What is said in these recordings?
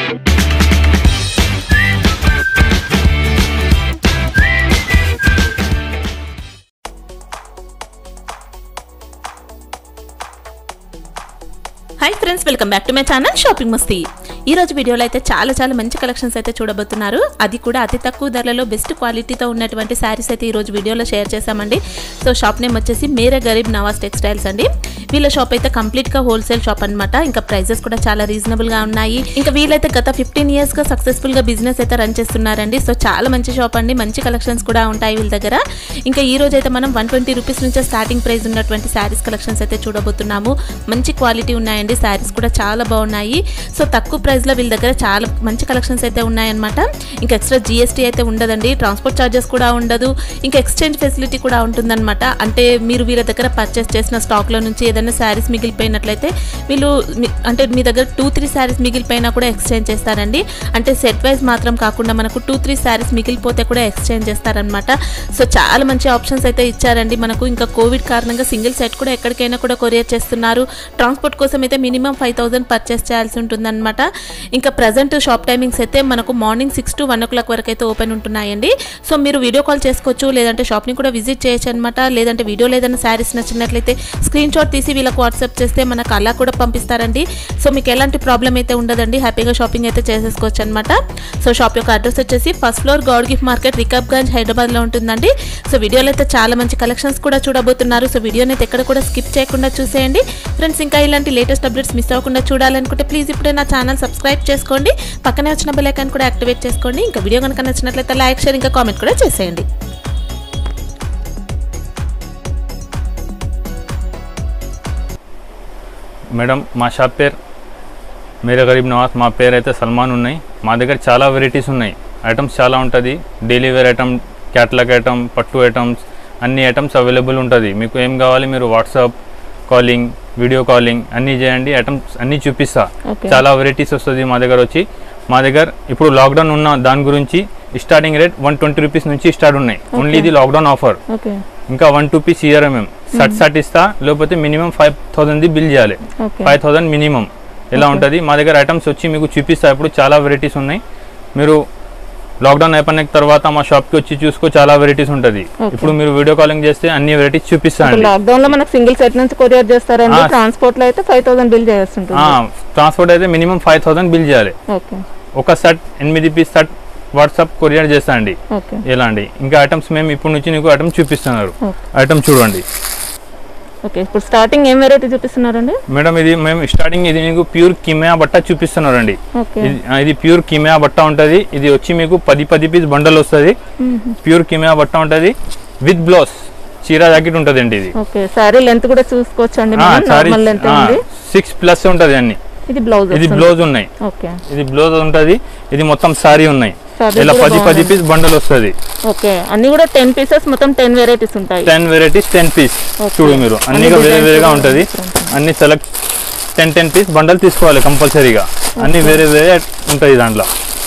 Hi friends welcome back to my channel shopping మస్తీ ఈ రోజు వీడియోలో అయితే చాలా చాలా మంచి కలెక్షన్స్ అయితే చూడబోతున్నారు అది కూడా అతి తక్కువ ధరలలో బెస్ట్ క్వాలిటీతో ఉన్నటువంటి శారీస్ అయితే ఈ రోజు వీడియోలో షేర్ చేశామండి సో షాప్ నేమ్ వచ్చేసి మేరే గరీబ్ నవాజ్ టెక్స్టైల్స్ అండి వీళ్ళ షాప్ అయితే కంప్లీట్ గా హోల్సేల్ షాప్ అన్నమాట ఇంకా ప్రైజెస్ కూడా చాలా రీజనబుల్ గా ఉన్నాయి ఇంకా వీళ్ళైతే గత ఫిఫ్టీన్ ఇయర్స్ గా సక్సెస్ఫుల్ గా బిజినెస్ అయితే రన్ చేస్తున్నారండి సో చాలా మంచి షాప్ అండి మంచి కలెక్షన్స్ కూడా ఉంటాయి వీళ్ళ దగ్గర ఇంకా ఈ రోజు అయితే మనం వన్ ట్వంటీ రూపీస్ నుంచే స్టార్టింగ్ ప్రైస్ ఉన్నటువంటి శారీస్ కలెక్షన్స్ అయితే చూడబోతున్నాము మంచి క్వాలిటీ ఉన్నాయండి శారీస్ కూడా చాలా బాగున్నాయి సో తక్కువ ప్రైస్లో వీళ్ళ దగ్గర చాలా మంచి కలెక్షన్స్ అయితే ఉన్నాయన్నమాట ఇంకా ఎక్స్ట్రా జిఎస్టీ అయితే ఉండదండి ట్రాన్స్పోర్ట్ ఛార్జెస్ కూడా ఉండదు ఇంకా ఎక్స్చేంజ్ ఫెసిలిటీ కూడా ఉంటుందన్నమాట అంటే మీరు వీళ్ళ దగ్గర పర్చేస్ చేసిన స్టాక్లో నుంచి ఏదైనా శారీస్ మిగిలిపోయినట్లయితే వీళ్ళు మీ- అంటే మీ దగ్గర టూ త్రీ శారీస్ మిగిలిపోయినా కూడా ఎక్స్చేంజ్ చేస్తారండి అంటే సెట్ వైజ్ మాత్రం కాకుండా మనకు టూ త్రీ శారీస్ మిగిలిపోతే కూడా ఎక్స్చేంజ్ చేస్తారనమాట సో చాలా మంచి ఆప్షన్స్ అయితే ఇచ్చారండి మనకు ఇంకా కోవిడ్ కారణంగా సింగిల్ సెట్ కూడా ఎక్కడికైనా కూడా కొరియర్ చేస్తున్నారు ట్రాన్స్పోర్ట్ కోసం అయితే మినిమం ఫైవ్ థౌసండ్ పర్చేస్ చేయాల్సి ఉంటుందన్నమాట ఇంకా ప్రజెంట్ షాప్ టైమింగ్స్ అయితే మనకు morning six to one o'clock వరకు అయితే ఓపెన్ ఉంటున్నాయండి సో మీరు వీడియో కాల్ చేసుకోవచ్చు లేదంటే షాప్ని కూడా విజిట్ చేయొచ్చు అనమాట లేదంటే వీడియోలో ఏదైనా శారీస్ నచ్చినట్లయితే స్క్రీన్ షాట్ తీసి వీళ్ళకి వాట్సాప్ చేస్తే మనకు అలా కూడా పంపిస్తారండి సో మీకు ఎలాంటి ప్రాబ్లం అయితే ఉండదండి హ్యాపీగా షాపింగ్ అయితే చేసేసుకోవచ్చు అనమాట సో షాప్ యొక్క అడ్రస్ వచ్చేసి first floor Goud gift market Rikabganj హైదరాబాద్లో ఉంటుందండి సో వీడియోలో అయితే చాలా మంచి కలెక్షన్స్ కూడా చూడబోతున్నారు సో వీడియోని అయితే ఎక్కడ కూడా స్కిప్ చేయకుండా చూసేయండి ఫ్రెండ్స్ ఇంకా ఇలాంటి లేటెస్ట్ అప్డేట్స్ మిస్ అవ్వకుండా చూడాలనుకుంటే ప్లీజ్ ఇప్పుడే నా ఛానల్ సబ్స్క్రైబ్ చేసుకోండి పక్కనే వచ్చిన బెల్ ఐకాన్ కూడా యాక్టివేట్ చేసుకోండి ఇంకా వీడియో కనుక నచ్చినట్లయితే లైక్ షేర్ ఇంకా కామెంట్ కూడా చేసేయండి మేడం మా షాప్ పేరు మీరే గరీబ్ నవాజ్ మా పేరు అయితే సల్మాన్ ఉన్నాయి మా దగ్గర చాలా వెరైటీస్ ఉన్నాయి ఐటమ్స్ చాలా ఉంటుంది daily wear item catalogue item పట్టు ఐటమ్స్ అన్ని ఐటమ్స్ అవైలబుల్ ఉంటుంది మీకు ఏం కావాలి మీరు వాట్సాప్ కాలింగ్ వీడియో కాలింగ్ అన్నీ చేయండి ఐటమ్స్ అన్నీ చూపిస్తా Okay. చాలా వెరైటీస్ వస్తుంది మా దగ్గర వచ్చి మా దగ్గర ఇప్పుడు లాక్డౌన్ ఉన్న దాని గురించి starting rate one twenty rupees నుంచి స్టార్ట్ ఉన్నాయి ఓన్లీ ఇది లాక్డౌన్ ఆఫర్ ఓకే ఇంకా వన్ టూ పీస్ ఇయర్ మేము సట్ సట్ ఇస్తా లేకపోతే మినిమం ఫైవ్ థౌసండ్ది బిల్ చేయాలి ఓకే ఫైవ్ థౌసండ్ మినిమం ఎలా ఉంటుంది మా దగ్గర ఐటమ్స్ వచ్చి మీకు చూపిస్తా ఇప్పుడు చాలా వెరైటీస్ ఉన్నాయి మీరు లాక్డౌన్ అయిపోయిన తర్వాత మా షాప్కి వచ్చి చూసుకో చాలా వెరైటీస్ ఉంటుంది Okay. ఇప్పుడు మీరు వీడియో కాలింగ్ చేస్తే అన్ని వెరైటీస్ చూపిస్తా అండి లాక్డౌన్ లో మనకు సింగిల్ సెట్ నుంచి కొరియర్ చేస్తారండి ఆ. ట్రాన్స్పోర్ట్ లో అయితే ఫైవ్ థౌసండ్ బిల్ చేస్తుంటుంది ట్రాన్స్పోర్ట్ అయితే మినిమం ఫైవ్ థౌసండ్ బిల్ చేయాలి ఓకే ఒక సెట్ ఎనిమిది పీస్ సెట్ వాట్సాప్ కొరియర్ చేస్తా అండి ఓకే ఎలా అండి ఇంకా ఐటమ్స్ మేము ఇప్పుడు నుంచి నీకు ఐటమ్ చూపిస్తున్నారు Okay. ఐటమ్ చూడండి ఓకే ఇప్పుడు స్టార్టింగ్ ఏం వెరైటీ చూపిస్తున్నారండి మేడం ఇది మేము స్టార్టింగ్ ఇది మీకు ప్యూర్ కిమియా బట్ట చూపిస్తున్నారండి ఓకే ఇది ఆ, ఇది ప్యూర్ కిమియా బట్ట ఉంటుంది ఇది వచ్చి మీకు పది పది పీస్ బండల్ వస్తుంది ప్యూర్ కిమియా బట్ట ఉంటుంది విత్ బ్లౌజ్ చీర జాకెట్ ఉంటుంది అండి ఇది ఓకే సారీ లెంత్ కూడా చూసుకోవచ్చండి నార్మల్ లెంత్ ఉంది సిక్స్ ప్లస్ ఉంటుంది అన్ని ఇది బ్లౌజ్ ఇది బ్లౌజ్ ఉన్నాయి ఓకే ఇది బ్లౌజ్ ఉంటుంది ఇది మొత్తం సారీ ఉన్నాయి Fabric ఇలా కూడా పది పది బాగుంది. పీస్ బండల్ వస్తుంది ఓకే అన్ని కూడా టెన్ పీసెస్ మొత్తం టెన్ వెరైటీస్ ఉంటాయి ten varieties ten piece Okay. చూడు మీరు అన్ని అన్ని వేరే designs వేరేగా కూడా ఉంటుంది different. అన్ని select ten ten piece bundle తీసుకోవాలి కంపల్సరీగా అన్ని వేరే వేరే ఉంటుంది దాంట్లో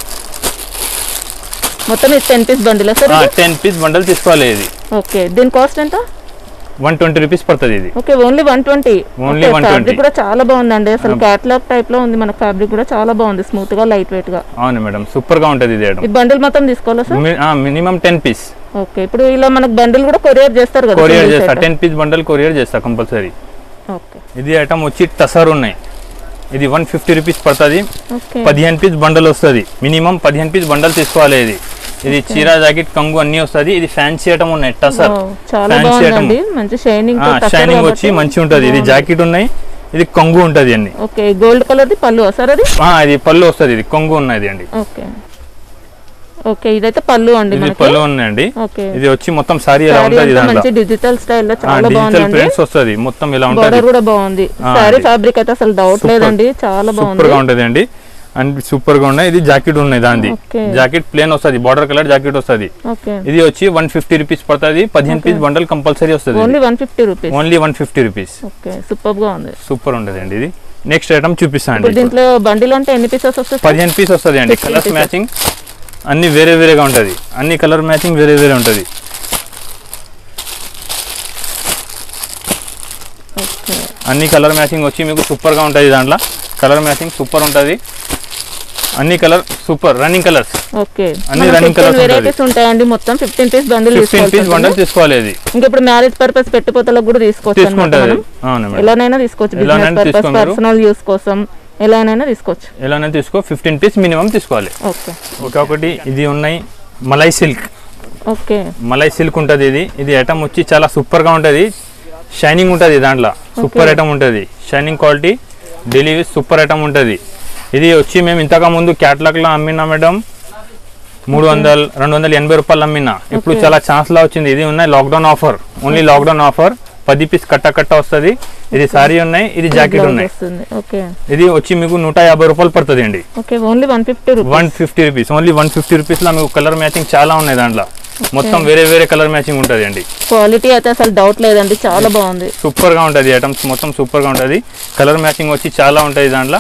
మొత్తం ఇది ten piece bundle sir ten piece bundle తీసుకోవాలి ఇది ఓకే దీని కాస్ట్ ఎంత వన్ ట్వంటీ రూపీస్ పడుతుంది ఇది okay only one twenty Only 120. Fabric కూడా చాలా బాగుందండి అసలు క్యాట్లాగ్ టైప్ లో ఉంది మనకు ఫ్యాబ్రిక్ కూడా చాలా బాగుంది స్మూత్ గా లైట్ వెయిట్ గా అవును మేడం సూపర్ గా ఉంటుంది ఇది ఈ బండిల్ మొత్తం తీసుకోవాలా sir minimum ten piece okay ఇప్పుడు ఇలా మనకు బండిల్ కూడా కొరియర్ చేస్తారు కదా కొరియర్ single చేస్తా set. Ten piece bundle courier చేస్తా కంపల్సరీ ఓకే ఇది ఐటమ్ వచ్చి టసర్ ఉన్నాయి ఇది వన్ ఫిఫ్టీ రూపీస్ పడుతుంది ఓకే పదిహేను పీస్ బండల్ వస్తుంది మినిమం పదిహేను పీస్ బండల్ తీసుకోవాలి ఇది ఇది చీర జాకెట్ కంగు అన్ని వస్తుంది ఇది ఫ్యాన్సీ ఐటమ్ ఉన్నాయి టసర్ Wow, చాలా ఫ్యాన్సీ ఐటమ్ బాగుందండి మంచి షైనింగ్ షైనింగ్ వచ్చి మంచి ఉంటుంది ఇది జాకెట్ ఉన్నాయి ఇది కొంగు ఉంటుంది అన్ని ఓకే గోల్డ్ కలర్ ది పళ్ళు సార్ అది ఆ, ఇది పళ్ళు వస్తుంది ఇది కొంగు ఉన్నది అండి ఓకే ఓకే ఇదైతే పళ్ళు అండి ఇది మనకి పళ్ళు ఉన్నాయండి ఓకే ఇది వచ్చి మొత్తం సారీ ఎలా సారీ ఉంటుంది అంతా దాంట్లో మంచి డిజిటల్ స్టైల్లో చాలా డిజిటల్ బాగుందండి ప్రింట్స్ వస్తుంది మొత్తం ఇలా బోర్డర్ ఉంటుంది కూడా బాగుంది ఆ, సారీ అది. ఫ్యాబ్రిక్ అయితే అసలు డౌట్ Super. లేదండి చాలా సూపర్ బాగుంది గా ఉంటది అండి అండ్ సూపర్ గా ఉన్నాయి ఇది జాకెట్ ఉన్నాయి దానిది Okay. జాకెట్ ప్లేన్ వస్తుంది బార్డర్ కలర్ జాకెట్ వస్తుంది ఓకే ఇది వచ్చి వన్ ఫిఫ్టీ రూపీస్ పడుతుంది పదిహేను పీస్ బండల్ కంపల్సరీ వస్తుంది only one fifty rupees only one fifty rupees okay super గా ఉంది సూపర్ ఉంటుంది అండి ఇది నెక్స్ట్ ఐటమ్ చూపిస్తాను ఇప్పుడు అండి దీంట్లో బండిల్ అంటే ఎన్ని పీసెస్ వస్తాయి పదిహేను పీస్ వస్తుంది అండి 15 కలర్స్ pieces. మ్యాచింగ్ అన్ని వేరే వేరేగా ఉంటుంది అన్ని కలర్ మ్యాచింగ్ వేరే వేరే ఉంటుంది ఓకే అన్ని కలర్ మ్యాచింగ్ వచ్చి మీకు సూపర్ గా ఉంటుంది దాంట్లో కలర్ మ్యాచింగ్ సూపర్ ఉంటుంది అన్ని colour super running colours okay అన్ని running colours ఉంటుంది. వెరైటీస్ ఉంటాయండి మొత్తం fifteen piece bundle fifteen piece bundle తీసుకోవాలి ఇది ఇంకా ఇప్పుడు మ్యారేజ్ పర్పస్ పెట్టుపోతలకు కూడా తీసుకోవచ్చు అన్నమాట తీసుకుంటుంది మనం అవును మేడం ఎలానైనా తీసుకోవచ్చు బిజినెస్ ఎలానైనా పర్పస్ తీసుకో మీరు. పర్సనల్ యూస్ కోసం ఎలానైనా తీసుకోవచ్చు ఎలానే తీసుకో ఫిఫ్టీన్ పీస్ మినిమం తీసుకోవాలి ఓకే ఒక్కొక్కటి ఇది ఉన్నాయి malai silk okay malai silk ఉంటుంది ఇది ఇది ఐటమ్ వచ్చి చాలా సూపర్గా ఉంటుంది షైనింగ్ ఉంటుంది దాంట్లో సూపర్ ఐటమ్ ఉంటుంది shining quality daily super item ఉంటుంది ఇది వచ్చి మేము ఇంతకు ముందు క్యాట్లాగ్లో అమ్మినా మేడం మూడు వందలు రెండు వందల ఎనభై రూపాయలు అమ్మినా ఇప్పుడు Okay. చాలా ఛాన్స్లా వచ్చింది ఇది ఉన్నాయి lockdown offer only lockdown offer పది పీస్ కట్ట కట్ట వస్తుంది ఇది సారీ ఉన్నాయి ఇది జాకెట్ బ్లౌజ్ ఉన్నాయి వస్తుంది ఓకే ఇది వచ్చి మీకు నూట యాభై రూపాయలు పడుతుంది అండి okay only one fifty rupees one fifty rupees only one fifty రూపీస్లో మీకు కలర్ మ్యాచింగ్ చాలా ఉన్నాయి దాంట్లో మొత్తం వేరే వేరే కలర్ మ్యాచింగ్ ఉంటుంది అండి క్వాలిటీ అయితే అసలు డౌట్ లేదండి చాలా బాగుంది సూపర్గా ఉంటుంది ఐటమ్స్ మొత్తం సూపర్గా ఉంటుంది కలర్ మ్యాచింగ్ వచ్చి చాలా ఉంటుంది దాంట్లో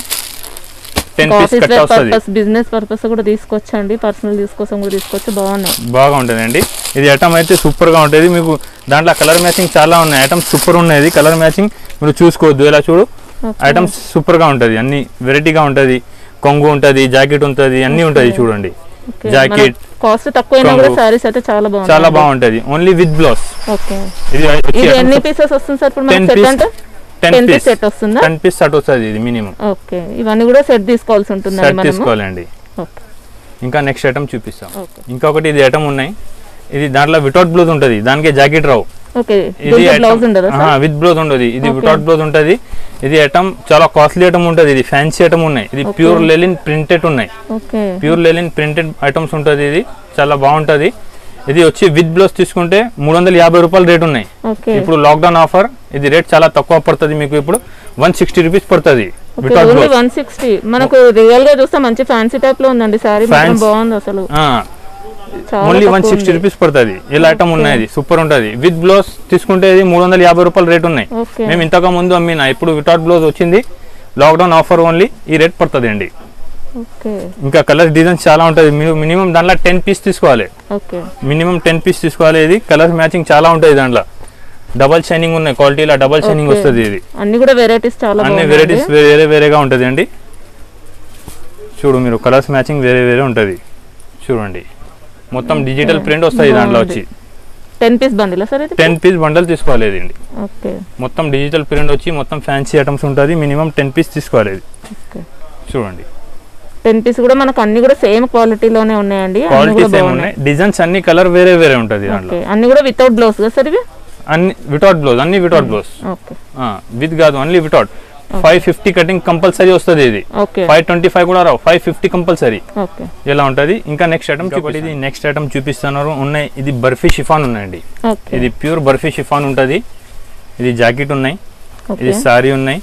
టెన్ పీస్ ఆఫీస్ కట్ట వేర్ వస్తుంది పర్పస్ బిజినెస్ పర్పస్ కూడా తీసుకోవచ్చండి పర్సనల్ యూస్ కోసం కూడా తీసుకోవచ్చు బాగున్నాయి బాగా ఉంటుంది అండి ఇది ఐటమ్ అయితే సూపర్గా ఉంటుంది మీకు దాంట్లో కలర్ మ్యాచింగ్ చాలా ఉన్నాయి ఐటమ్స్ సూపర్ ఉన్నాయి కలర్ మ్యాచింగ్ మీరు చూసుకోవద్దు ఇలా చూడు Okay. ఐటమ్స్ సూపర్గా ఉంటుంది అన్ని వెరైటీగా ఉంటుంది కొంగు ఉంటుంది జాకెట్ ఉంటుంది అన్నీ ఉంటుంది చూడండి జాకెట్ కాస్ట్ తక్కువైనా కూడా కొంగు. సారీస్ అయితే చాలా బాగుంది చాలా బాగుంటుంది ఓన్లీ విత్ బ్లౌజ్ ఓకే ఇది ఇది ఎన్ని వచ్చి పీసెస్ వస్తుంది సార్ ఇప్పుడు టెన్ మనకి సెట్ పీస్ అంటే ten ten piece piece set వస్తుందా టెన్ పీస్ షర్ట్ వస్తుంది ఇది మినిమం ఓకే ఇవన్నీ కూడా సెట్ తీసుకోవాల్సి ఉంటుందండి షర్ట్ మనము తీసుకోవాలండి ఓకే ఇంకా నెక్స్ట్ ఐటమ్ చూపిస్తాం ఓకే ఇంకొకటి ఇది ఐటమ్ ఉన్నాయి ఇది దాంట్లో వితౌట్ బ్లౌజ్ ఉంటుంది దానికి జాకెట్ రావు ఓకే ఇది బ్లౌజ్ ఉండదా సార్ విత్ బ్లౌజ్ ఉండదు ఇది Okay. వితౌట్ బ్లౌజ్ ఉంటుంది ఇది ఐటమ్ చాలా కాస్ట్లీ ఐటమ్ ఉంటుంది ఇది ఫ్యాన్సీ ఐటమ్ ఉన్నాయి ఇది Okay. ప్యూర్ లెలిన్ ప్రింటెడ్ ఉన్నాయి okay pure linen printed items ఉంటుంది ఇది చాలా బాగుంటుంది ఇది వచ్చి విత్ బ్లౌజ్ తీసుకుంటే మూడు వందల యాభై రూపాయలు రేట్ ఉన్నాయి ఓకే ఇప్పుడు లాక్డౌన్ ఆఫర్ ఇది రేట్ చాలా తక్కువ పడుతుంది మీకు ఇప్పుడు వన్ సిక్స్టీ రూపీస్ పడుతుంది okay without only blouse one sixty మనకు రియల్ గా చూస్తే మంచి ఫ్యాన్సీ టైప్ లో ఉందండి సారీ మాత్రం Fancy. బాగుంది అసలు చాలా ఓన్లీ వన్ తక్కువ సిక్స్టీ ఉంది. రూపీస్ పడుతుంది ఇలా ఐటమ్ Okay. ఉన్నాయి సూపర్ ఉంటుంది విత్ బ్లౌజ్ తీసుకుంటే ఇది మూడు వందల యాభై రూపాయలు రేట్ ఉన్నాయి ఓకే మేము ఇంతకు ముందు అమ్మిన ఇప్పుడు వితౌట్ బ్లౌజ్ వచ్చింది లాక్డౌన్ ఆఫర్ ఓన్లీ ఈ రేట్ పడుతుంది అండి ఓకే ఇంకా కలర్ డిజైన్స్ చాలా ఉంటుంది మినిమం దాంట్లో టెన్ పీస్ తీసుకోవాలి ఓకే మినిమం టెన్ పీస్ తీసుకోవాలి ఇది కలర్ మ్యాచింగ్ చాలా ఉంటుంది దాంట్లో డబల్ షైనింగ్ ఉన్నాయి క్వాలిటీలో డబల్ షైనింగ్ Okay. వస్తుంది ఇది అన్ని కూడా వెరైటీస్ చాలా అన్ని బాగున్నాయి వెరైటీస్ వేరే వేరేగా ఉంటుంది అండి చూడు మీరు కలర్స్ మ్యాచింగ్ వేరే వేరే ఉంటుంది చూడండి మొత్తం డిజిటల్ ప్రింట్ వస్తాయి దాంట్లో బాగుంది. వచ్చి టెన్ పీస్ బండిలా సార్ ఇది టెన్ పీస్ బండల్ తీసుకోవాలి ఇది అండి ఓకే మొత్తం డిజిటల్ ప్రింట్ వచ్చి మొత్తం ఫ్యాన్సీ ఐటమ్స్ ఉంటుంది మినిమం టెన్ పీస్ తీసుకోవాలి ఇది ఓకే చూడండి టెన్ పీస్ కూడా మనకు అన్ని కూడా సేమ్ క్వాలిటీలోనే ఉన్నాయండి అన్ని క్వాలిటీ కూడా సేమ్ బాగున్నాయి ఉన్నాయి డిజైన్స్ అన్ని కలర్ వేరే వేరే ఉంటుంది దాంట్లో ఓకే అన్ని కూడా వితౌట్ బ్లౌజ్ కదా సార్ ఇవి అన్ని వితౌట్ బ్లౌజ్ అన్ని వితౌట్ బ్లౌజ్ ఓకే విత్ కాదు only without five fifty cutting compulsory వస్తుంది ఇది ఓకే ఫైవ్ ట్వంటీ ఫైవ్ కూడా రావు ఫైవ్ ఫిఫ్టీ కంపల్సరీ ఓకే ఇలా ఉంటుంది ఇంకా నెక్స్ట్ ఐటమ్ ఇది నెక్స్ట్ ఐటమ్ చూపిస్తున్నారు ఉన్నాయి ఇది బర్ఫీ షిఫాన్ ఉన్నాయండి ఓకే ఇది ప్యూర్ బర్ఫీ షిఫాన్ ఉంటుంది ఇది జాకెట్ ఉన్నాయి ఇది ఓకే సారీ ఉన్నాయి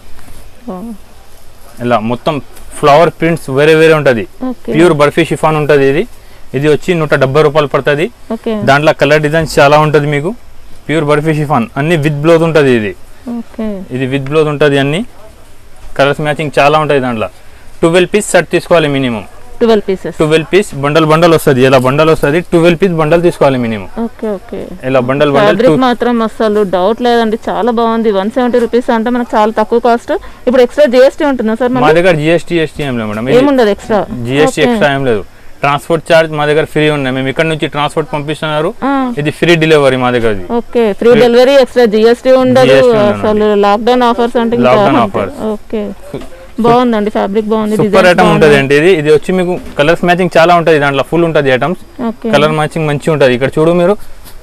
ఇలా మొత్తం ఫ్లవర్ ప్రింట్స్ వేరే వేరే ఉంటుంది ఓకే ప్యూర్ బర్ఫీ షిఫాన్ ఉంటుంది ఇది ఇది వచ్చి నూట డెబ్బై రూపాయలు పడుతుంది ఓకే దాంట్లో కలర్ డిజైన్స్ చాలా ఉంటుంది మీకు ప్యూర్ బర్ఫీ షిఫాన్ అన్ని విత్ బ్లౌజ్ ఉంటుంది ఇది ఓకే ఇది విత్ బ్లౌజ్ ఉంటుంది అన్ని కలర్స్ మ్యాచింగ్ చాలా ఉంటుంది దాంట్లో ట్వెల్వ్ పీస్ సెట్ తీసుకోవాలి minimum twelve pieces twelve piece bundle bundle వస్తుంది ఇలా బండల్ వస్తుంది ట్వెల్వ్ పీస్ బండల్ తీసుకోవాలి మినిమం ఓకే ఓకే ఇలా బండల్ బండల్ ఫ్యాబ్రిక్ మాత్రం అసలు డౌట్ లేదండి చాలా బాగుంది వన్ సెవెంటీ రూపీస్ అంటే మనకు చాలా తక్కువ కాస్ట్ ఇప్పుడు ఎక్స్ట్రా జిఎస్టీ ఉంటుందా సార్ మా మనకి దగ్గర జిఎస్టీ ఎస్టీ ఏం లేదు మేడం ఏముండదు ఎక్స్ట్రా జిఎస్టీ ఎక్స్ట్రా ఏం లేదు ట్రాన్స్పోర్ట్ చార్జ్ మా దగ్గర ఫ్రీ ఉన్నాయి మేము ఇక్కడ నుంచి ట్రాన్స్పోర్ట్ పంపిస్తున్నారు ఇది ఫ్రీ డెలివరీ మా దగ్గర okay free delivery extra GST ఉండదు GST ఉండదు. అసలు లాక్డౌన్ ఆఫర్స్ అంటే ఇంకా Lockdown అంతే. offers. ఓకే బాగుందండి ఫ్యాబ్రిక్ బాగుంది సూపర్ designs ఐటమ్ ఉంటుంది బాగున్నాయి. అండి ఇది ఇది వచ్చి మీకు కలర్స్ మ్యాచింగ్ చాలా ఉంటుంది దాంట్లో ఫుల్ ఉంటుంది ఐటమ్స్ ఓకే కలర్ మ్యాచింగ్ మంచిగా ఉంటుంది ఇక్కడ చూడు మీరు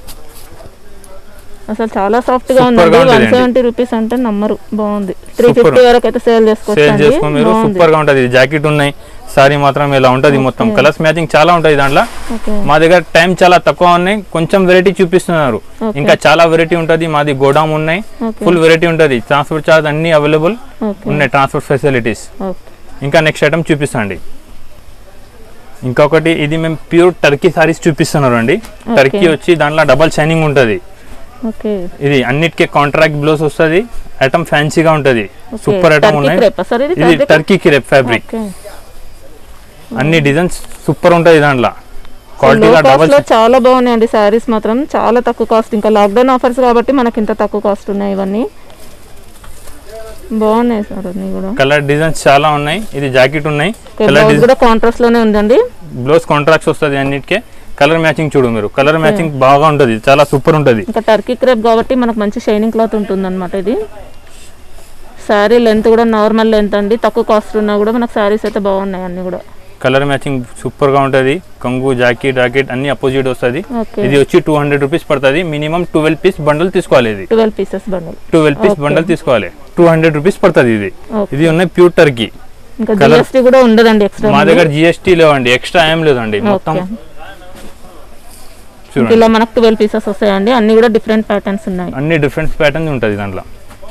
అసలు చాలా సాఫ్ట్ గా Super ఉందండి గా వన్ ఉంటుందండి. సెవెంటీ రూపీస్ అంటే నమ్మరు బాగుంది త్రీ Super. ఫిఫ్టీ వరకు అయితే సేల్ సేల్ చేసుకోవచ్చు చేసుకో మీరు సూపర్ గా ఉంటుంది జాకెట్ ఉన్నాయి సారీ మాత్రం ఇలా ఉంటుంది మొత్తం Okay. కలర్స్ మ్యాచింగ్ చాలా ఉంటుంది దాంట్లో ఓకే మా దగ్గర టైం చాలా తక్కువ ఉన్నాయి కొంచెం వెరైటీ చూపిస్తున్నారు Okay. ఇంకా చాలా వెరైటీ ఉంటుంది మాది గోడామ్ ఉన్నాయి ఓకే ఫుల్ వెరైటీ ఉంటుంది ట్రాన్స్పోర్ట్ చార్జ్ అన్ని అవైలబుల్ ఓకే ఉన్నాయి ట్రాన్స్పోర్ట్ ఫెసిలిటీస్ ఓకే ఇంకా నెక్స్ట్ ఐటమ్ చూపిస్తాండి ఇంకొకటి ఇది మేము ప్యూర్ టర్కీ సారీస్ చూపిస్తున్నారు అండి టర్కీ వచ్చి దాంట్లో డబల్ షైనింగ్ ఉంటుంది ఓకే ఇది అన్నిటికీ కాంట్రాక్ట్ బ్లౌజ్ వస్తుంది ఐటమ్ ఫ్యాన్సీగా ఉంటుంది సూపర్ ఐటమ్ ఉన్నాయి క్రేపా సార్ ఇది ఇది fabric? Turkey crepe fabric okay అన్ని డిజైన్స్ సూపర్ ఉంటుంది దాంట్లో క్వాలిటీగా లో డబల్ కాస్ట్ లో చాలా బాగున్నాయండి సారీస్ మాత్రం చాలా తక్కువ కాస్ట్ ఇంకా లాక్డౌన్ ఆఫర్స్ కాబట్టి మనకి ఇంత తక్కువ కాస్ట్ ఉన్నాయి ఇవన్నీ బాగున్నాయి సార్ అన్ని కూడా కలర్ డిజైన్స్ చాలా ఉన్నాయి ఇది జాకెట్ ఉన్నాయి కలర్ బ్లౌజ్ డిజైన్ కూడా కాంట్రాస్ట్ లోనే ఉందండి బ్లౌజ్ కాంట్రాక్ట్స్ వస్తుంది అన్నిటికే కలర్ మ్యాచింగ్ చూడు మీరు కలర్ మ్యాచింగ్ బాగా ఉంటుంది చాలా సూపర్ ఉంటుంది ఇంకా టర్కీ క్రేప్ కాబట్టి మనకు మంచి షైనింగ్ క్లాత్ ఉంటుంది అనమాట ఇది శారీ లెంత్ కూడా నార్మల్ లెంత్ అండి తక్కువ కాస్ట్ ఉన్నా కూడా మనకు శారీస్ అయితే బాగున్నాయి అన్ని కూడా కలర్ మ్యాచింగ్ సూపర్ గా ఉంటుంది కంగు జాకెట్ జాకెట్ అన్ని అపోజిట్ వస్తుంది ఓకే ఇది వచ్చి టూ హండ్రెడ్ రూపీస్ పడుతుంది మినిమం ట్వెల్వ్ పీస్ బండల్ తీసుకోవాలి ఇది twelve pieces bundle twelve piece Okay. Bundle తీసుకోవాలి టూ హండ్రెడ్ రూపీస్ పడుతుంది ఇది ఓకే ఇది ఉన్నాయి ప్యూర్ టర్కీ ఇంకా Colour- జిఎస్టీ కూడా ఉండదండి ఎక్స్ట్రా మా దగ్గర జిఎస్టీ లేవండి ఎక్స్ట్రా ఏం లేదండి మొత్తం ఓకే చూడండి ఇలా మనకు ట్వెల్వ్ పీసెస్ వస్తాయండి అన్ని కూడా డిఫరెంట్ ప్యాటర్న్స్ ఉన్నాయి అన్ని డిఫరెంట్ ప్యాటర్న్స్ ఉంటుంది దాంట్లో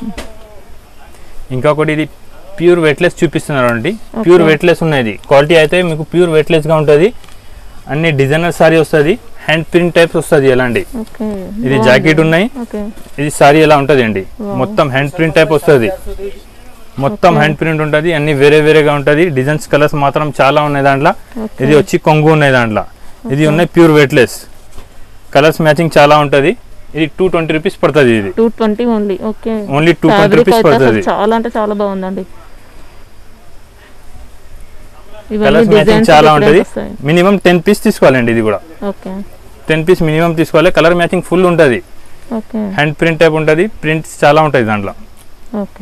ఇంకొకటి ఇది ప్యూర్ వెట్లెస్ చూపిస్తున్నారు అండి ప్యూర్ వెట్లెస్ ఉన్నది క్వాలిటీ అయితే మీకు ప్యూర్ వెట్లెస్ గా ఉంటుంది అన్ని డిజైనర్ సారీ వస్తుంది హ్యాండ్ ప్రింట్ టైప్స్ వస్తుంది ఎలాంటి ఓకే ఇది జాకెట్ ఉన్నాయి ఓకే ఇది సారీ ఎలా ఉంటుంది అండి మొత్తం హ్యాండ్ ప్రింట్ టైప్ వస్తుంది మొత్తం హ్యాండ్ ప్రింట్ ఉంటుంది అన్ని వేరే వేరేగా ఉంటుంది డిజైన్స్ కలర్స్ మాత్రం చాలా ఉన్నాయి దాంట్లో ఓకే ఇది వచ్చి కొంగు ఉన్నాయి దాంట్లో ఇది ఉన్నాయి ప్యూర్ వెయిట్లెస్ కలర్స్ మ్యాచింగ్ చాలా ఉంటుంది ఇది టూ ట్వంటీ రూపీస్ పడుతుంది ఇది two twenty only okay only two twenty fabric rupees అయితే అసలు పడుతుంది చాలా అంటే చాలా బాగుందండి ఇవన్నీ కలర్స్ మ్యాచింగ్ డిజైన్స్ చాలా different ఉంటుంది వస్తాయి. మినిమం టెన్ పీస్ తీసుకోవాలండి ఇది కూడా ఓకే టెన్ పీస్ మినిమం తీసుకోవాలి కలర్ మ్యాచింగ్ ఫుల్ ఉంటుంది ఓకే హ్యాండ్ ప్రింట్ టైప్ ఉంటుంది ప్రింట్స్ చాలా ఉంటుంది దాంట్లో ఓకే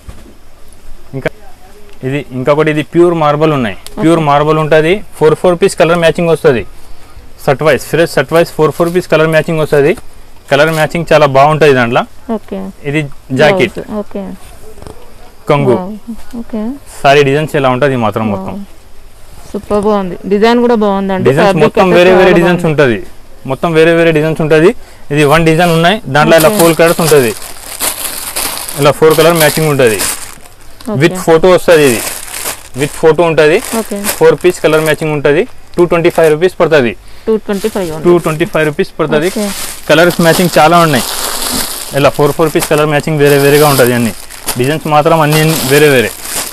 ఇంకా ఇది ఇంకొకటి ఇది ప్యూర్ మార్బల్ ఉన్నాయి ప్యూర్ మార్బల్ ఉంటుంది four four piece colour matching వస్తుంది set wise fresh set wise four four piece colour matching వస్తుంది కలర్ మ్యాచింగ్ చాలా బాగుంటుంది దాంట్లో ఓకే ఇది జాకెట్ Blouse. ఓకే కొంగు Wow. ఓకే సారీ డిజైన్స్ ఎలా ఉంటుంది మాత్రం మొత్తం సూపర్ బాగుంది డిజైన్ కూడా బాగుందండి డిజైన్స్ Fabric మొత్తం అయితే వేరే వేరే చాలా డిజైన్స్ బాగుంది. ఉంటుంది మొత్తం వేరే వేరే డిజైన్స్ ఉంటుంది ఇది వన్ డిజైన్ ఉన్నాయి దాంట్లో ఇలా Okay. ఫోర్ కలర్స్ ఉంటుంది ఇలా ఫోర్ కలర్ మ్యాచింగ్ ఉంటుంది ఓకే. విత్ ఫోటో వస్తుంది ఇది విత్ ఫోటో ఉంటుంది okay four piece colour matching ఉంటుంది టూ ట్వంటీ ఫైవ్ రూపీస్ పడుతుంది two twenty five two twenty five rupees పడుతుంది ఓకే. కలర్స్ మ్యాచింగ్ చాలా ఉన్నాయి ఇలా four four piece colour matching వేరే వేరేగా ఉంటుంది అన్ని డిజైన్స్ మాత్రం అన్ని వేరే వేరే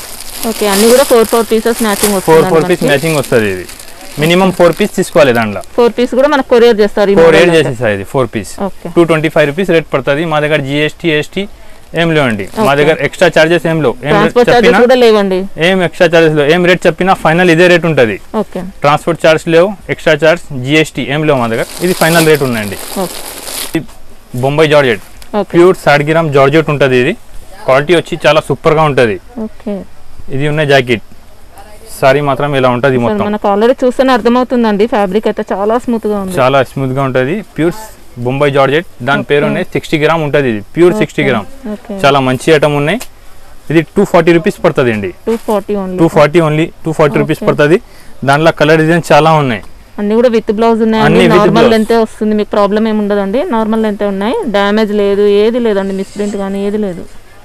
ఓకే అన్ని కూడా four four pieces matching four four piece వస్తుంది మ్యాచింగ్ వస్తుంది ఇది మినిమం ఫోర్ పీస్ తీసుకోవాలి దాంట్లో ఫోర్ పీస్ కూడా మనకు కొరియర్ చేస్తారు ఈ ఫోర్ model ఎయిట్ అయితే. చేసేసారు ఇది four piece okay two twenty five rupees rate పడుతుంది మా దగ్గర జిఎస్టీ ఎస్టీ ఏం లేవండి మా Okay. దగ్గర ఎక్స్ట్రా చార్జెస్ ఏం లేవు ఏం రేట్ ట్రాన్స్పోర్ట్ చెప్పినా చార్జెస్ కూడా లేవండి ఏం ఎక్స్ట్రా చార్జెస్ లేవు ఏం రేట్ చెప్పినా ఫైనల్ ఇదే రేట్ ఉంటుంది ఓకే ట్రాన్స్పోర్ట్ చార్జ్ లేవు ఎక్స్ట్రా చార్జ్ జిఎస్టీ ఏం లేవు మా దగ్గర ఇది ఫైనల్ రేట్ ఉన్నాయండి okay Bombay georgette okay pure సాడ్గిరామ్ జార్జెట్ ఉంటుంది ఇది క్వాలిటీ వచ్చి చాలా సూపర్గా ఉంటుంది ఓకే ఇది ఉన్న జాకెట్ సారీ మాత్రం ఇలా ఉంటుంది సార్ మొత్తం మనకు ఆల్రెడీ చూస్తేనే అర్థమవుతుందండి ఫ్యాబ్రిక్ అయితే చాలా స్మూత్ గా ఉంది చాలా స్మూత్గా ఉంటుంది ప్యూర్ బొంబాయి జార్జెట్ దాని పేరు ఉన్నాయి సిక్స్టీ గ్రామ్ ఉంటుంది ఇది ప్యూర్ సిక్స్టీ గ్రామ్ ఓకే చాలా మంచి ఐటమ్ ఉన్నాయి ఇది టూ ఫార్టీ రూపీస్ పడుతుంది అండి two forty only two forty only two forty rupees Okay. పడుతుంది దాంట్లో కలర్ డిజైన్ చాలా ఉన్నాయి అన్ని కూడా విత్ బ్లౌజ్ ఉన్నాయండి అన్ని with నార్మల్ blouse. లెంతే వస్తుంది మీకు ప్రాబ్లం ఏమి ఉండదండి నార్మల్ లెంతే ఉన్నాయి డ్యామేజ్ లేదు ఏది లేదండి మిస్ ప్రింట్ కానీ ఏది లేదు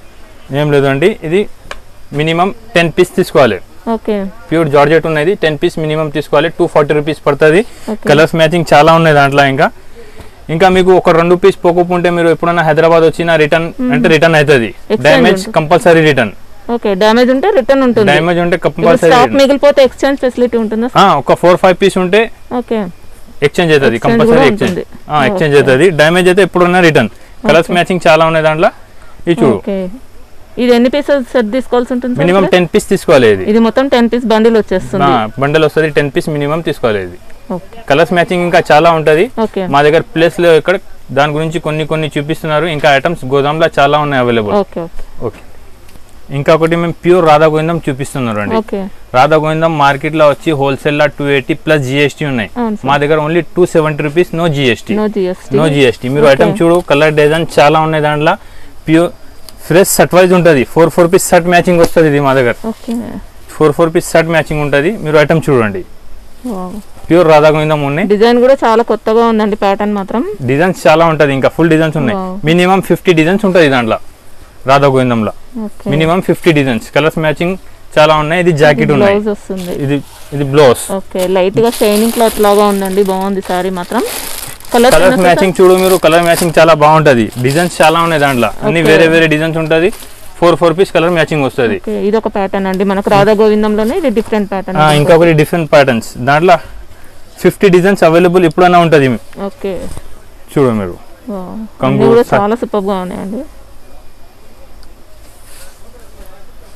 ఏం లేదండి ఇది మినిమం టెన్ పీస్ తీసుకోవాలి ఓకే ప్యూర్ జార్జెట్ ఉన్నది టెన్ పీస్ మినిమం తీసుకోవాలి టూ ఫార్టీ రూపీస్ పడుతుంది ఓకే కలర్స్ మ్యాచింగ్ చాలా ఉన్నాయి దాంట్లో ఇంకా ఇంకా మీకు ఒక రెండు పీస్ పోకపోతే మీరు ఎప్పుడైనా హైదరాబాద్ వచ్చినా రిటర్న్ అంటే రిటర్న్ అవుతుంది Exchange డ్యామేజ్ ఉంటుంది. కంపల్సరీ రిటర్న్ ఓకే డ్యామేజ్ ఉంటే రిటర్న్ ఉంటుంది డ్యామేజ్ ఉంటే ఇప్పుడు కంపల్సరీ స్టాక్ మిగిలిపోతే ఎక్స్చేంజ్ ఫెసిలిటీ ఉంటుందా ఒక ఫోర్ ఫైవ్ పీస్ ఉంటే ఓకే ఎక్స్చేంజ్ అవుతుంది Exchange కంపల్సరీ కూడా ఎక్స్చేంజ్ ఉంటుంది. Exchange Okay. అవుతుంది డ్యామేజ్ అయితే ఎప్పుడున్నా రిటర్న్ కలర్స్ Okay. మ్యాచింగ్ చాలా ఉన్నాయి దాంట్లో ఇది చూడు ఓకే ఇది ఎన్ని పీసెస్ సెట్ తీసుకోవాల్సి ఉంటుంది సార్ మినిమం ఇక్కడ? టెన్ పీస్ తీసుకోవాలి ఇది ఇది మొత్తం టెన్ పీస్ బండిల్ వచ్చేస్తుంది బండల్ వస్తుంది టెన్ పీస్ మినిమం తీసుకోవాలి ఇది ఓకే కలర్స్ మ్యాచింగ్ ఇంకా చాలా ఉంటుంది ఓకే మా దగ్గర ప్లేస్ లో ఇక్కడ దాని గురించి కొన్ని కొన్ని చూపిస్తున్నారు ఇంకా ఐటమ్స్ గోదాంలో చాలా ఉన్నాయి అవైలబుల్ ఓకే ఓకే ఓకే ఇంకొకటి మేము ప్యూర్ రాధా గోవిందం చూపిస్తున్నారు అండి ఓకే రాధా గోవిందం మార్కెట్ లో వచ్చి హోల్సేల్ లో టూ ఎయిటీ ప్లస్ జిఎస్టీ ఉన్నాయి అవును మా సార్ దగ్గర only two seventy rupees no GST no GST no GST మీరు Okay. ఐటమ్ చూడు కలర్ డిజైన్ చాలా ఉన్నాయి దాంట్లో ప్యూర్ ఫ్రెష్ షర్ట్ వైజ్ ఉంటుంది four four piece shirt matching వస్తుంది ఇది మా దగ్గర okay four four piece shirt matching ఉంటుంది మీరు ఐటమ్ చూడండి వావ్. ప్యూర్ రాధా గోవిందం ఉన్నాయి డిజైన్ కూడా చాలా కొత్తగా ఉందండి ప్యాటర్న్ మాత్రం డిజైన్స్ చాలా ఉంటుంది ఇంకా ఫుల్ డిజైన్స్ ఉన్నాయి Wow. మినిమం ఫిఫ్టీ డిజైన్స్ ఉంటుంది దాంట్లో రాధా గోవిందంలో okay minimum fifty designs colours matching చాలా ఉన్నాయి ఇది జాకెట్ ఉన్నాయి బ్లౌజ్ వస్తుంది ఇది ఇది బ్లౌజ్ ఓకే లైట్ గా షైనింగ్ క్లాత్ లాగా ఉందండి బాగుంది సారీ మాత్రం కలర్ కలర్స్ మ్యాచింగ్ చూడు మీరు కలర్ మ్యాచింగ్ చాలా బాగుంటది డిజైన్స్ చాలా ఉన్నాయి దాంట్లో అన్ని Okay. వేరే వేరే డిజైన్స్ ఉంటుంది four four piece colour matching వస్తుంది ఓకే ఇది ఒక ప్యాటర్న్ అండి మనకు రాధా గోవిందంలోనే ఇది డిఫరెంట్ ప్యాటర్న్ ఇంకొకటి డిఫరెంట్ ప్యాటర్న్స్ దాంట్లో ఫిఫ్టీ డిజైన్స్ అవైలబుల్ ఎప్పుడైనా ఉంటుంది ఓకే చూడు మీరు వావ్. కంగు అన్నీ కూడా స- చాలా సూపర్ గా ఉన్నాయండి